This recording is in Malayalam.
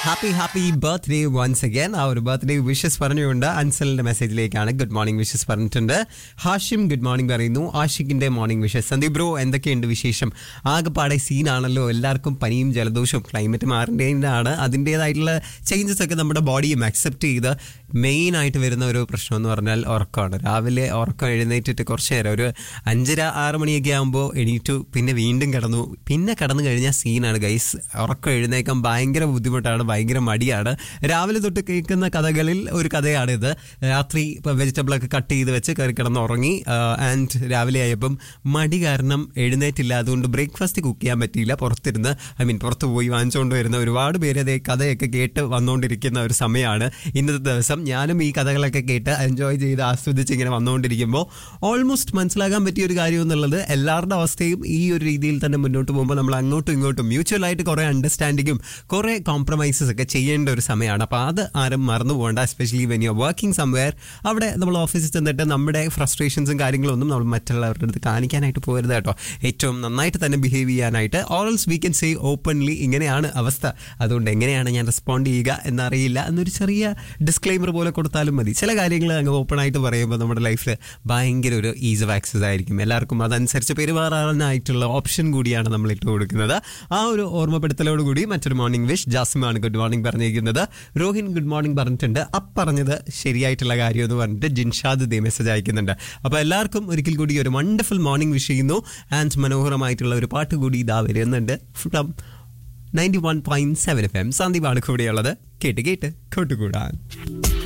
happy happy birthday once again ആ ഒരു ബർത്ത്ഡേ വിഷസ് പറഞ്ഞുകൊണ്ട് അൻസലിന്റെ മെസ്സേജിലേക്കാണ് ഗുഡ് മോർണിംഗ് വിഷസ് പറഞ്ഞിട്ടുണ്ട് ഹാഷിം ഗുഡ് മോർണിംഗ് പറയുന്നു ആഷിഖിന്റെ മോർണിംഗ് വിഷസ് സന്ദീപ് ബ്രോ എന്തൊക്കെയുണ്ട് വിശേഷം ആകെപ്പാടെ സീനാണല്ലോ എല്ലാവർക്കും പനിയും ജലദോഷവും ക്ലൈമറ്റ് മാറേണ്ടതാണ് അതിൻ്റെതായിട്ടുള്ള ചേഞ്ചസ് ഒക്കെ നമ്മുടെ ബോഡിയും അക്സെപ്റ്റ് ചെയ്ത് മെയിൻ ആയിട്ട് വരുന്ന ഒരു പ്രശ്നം എന്ന് പറഞ്ഞാൽ ഉറക്കമാണ് രാവിലെ ഉറക്കം എഴുന്നേറ്റിട്ട് കുറച്ച് നേരം ഒരു അഞ്ചര ആറ് മണിയൊക്കെ ആകുമ്പോൾ എണീറ്റു പിന്നെ വീണ്ടും കിടന്നു പിന്നെ കിടന്നു കഴിഞ്ഞാൽ സീനാണ് ഗൈസ് ഉറക്കം എഴുന്നേക്കാൻ ഭയങ്കര ബുദ്ധിമുട്ടാണ് ഭയങ്കര മടിയാണ് രാവിലെ തൊട്ട് കേൾക്കുന്ന കഥകളിൽ ഒരു കഥയാണിത് രാത്രി ഇപ്പോൾ വെജിറ്റബിൾ ഒക്കെ കട്ട് ചെയ്ത് വെച്ച് കയറി കിടന്ന് ഉറങ്ങി ആൻഡ് രാവിലെ ആയപ്പം മടി കാരണം എഴുന്നേറ്റില്ല അതുകൊണ്ട് ബ്രേക്ക്ഫാസ്റ്റ് കുക്ക് ചെയ്യാൻ പറ്റിയില്ല പുറത്തിരുന്ന് ഐ മീൻ പുറത്ത് പോയി വാങ്ങിച്ചുകൊണ്ട് വരുന്ന ഒരുപാട് പേര് അതേ കഥയൊക്കെ കേട്ട് വന്നുകൊണ്ടിരിക്കുന്ന ഒരു സമയമാണ് ഇന്നത്തെ ദിവസം ഞാനും ഈ കഥകളൊക്കെ കേട്ട് എൻജോയ് ചെയ്ത് ആസ്വദിച്ച് ഇങ്ങനെ വന്നുകൊണ്ടിരിക്കുമ്പോൾ ഓൾമോസ്റ്റ് മനസ്സിലാക്കാൻ പറ്റിയ ഒരു കാര്യം എന്നുള്ളത് എല്ലാവരുടെ അവസ്ഥയും ഈ ഒരു രീതിയിൽ തന്നെ മുന്നോട്ട് പോകുമ്പോൾ നമ്മൾ അങ്ങോട്ടും ഇങ്ങോട്ടും മ്യൂച്വൽ ആയിട്ട് കുറേ അണ്ടർസ്റ്റാൻഡിങ്ങും കുറേ കോംപ്രമൈസസ് ഒക്കെ ചെയ്യേണ്ട ഒരു സമയമാണ് അപ്പോൾ അത് ആരും മറന്നു പോകണ്ട especially when you working somewhere അവിടെ നമ്മൾ ഓഫീസിൽ ചെന്നിട്ട് നമ്മുടെ ഫ്രസ്ട്രേഷൻസും കാര്യങ്ങളൊന്നും നമ്മൾ മറ്റുള്ളവരുടെ അടുത്ത് കാണിക്കാനായിട്ട് പോകരുത് കേട്ടോ ഏറ്റവും നന്നായിട്ട് തന്നെ ബിഹേവ് ചെയ്യാനായിട്ട് also we can say openly ഇങ്ങനെയാണ് അവസ്ഥ അതുകൊണ്ട് എങ്ങനെയാണ് ഞാൻ റെസ്പോണ്ട് ചെയ്യുക എന്നറിയില്ല എന്നൊരു ചെറിയ ഡിസ്ക്ലെയിമർ പോലെ കൊടുത്താലും മതി ചില കാര്യങ്ങൾ അങ്ങ് ഓപ്പൺ ആയിട്ട് പറയുമ്പോൾ നമ്മുടെ ലൈഫിൽ ഭയങ്കര ഒരു ഈസ് ഓഫ് ആക്സസ് ആയിരിക്കും എല്ലാവർക്കും അതനുസരിച്ച് പെരുമാറാനായിട്ടുള്ള ഓപ്ഷൻ കൂടിയാണ് നമ്മൾ ഇട്ട് കൊടുക്കുന്നത് ആ ഒരു ഓർമ്മപ്പെടുത്തലോട് കൂടി മറ്റൊരു മോർണിംഗ് വിഷ് ജാസിമാണ് ഗുഡ് മോർണിംഗ് പറഞ്ഞിരിക്കുന്നത് രോഹിൻ ഗുഡ് മോർണിംഗ് പറഞ്ഞിട്ടുണ്ട് അപ്പറഞ്ഞത് ശരിയായിട്ടുള്ള കാര്യം എന്ന് പറഞ്ഞിട്ട് ജിൻഷാദ് ദേ മെസ്സേജ് അയക്കുന്നുണ്ട് അപ്പോൾ എല്ലാവർക്കും ഒരിക്കൽ കൂടി ഒരു വണ്ടർഫുൾ മോർണിംഗ് വിഷ് ചെയ്യുന്നു ആൻഡ് മനോഹരമായിട്ടുള്ള ഒരു പാട്ട് കൂടി ഇതാ വരുന്നുണ്ട് from ninety one point seven F M സന്ദീപാണ് കൂടെയുള്ളത് കേട്ട് കേട്ട് കൂട്ടുകൂടാൻ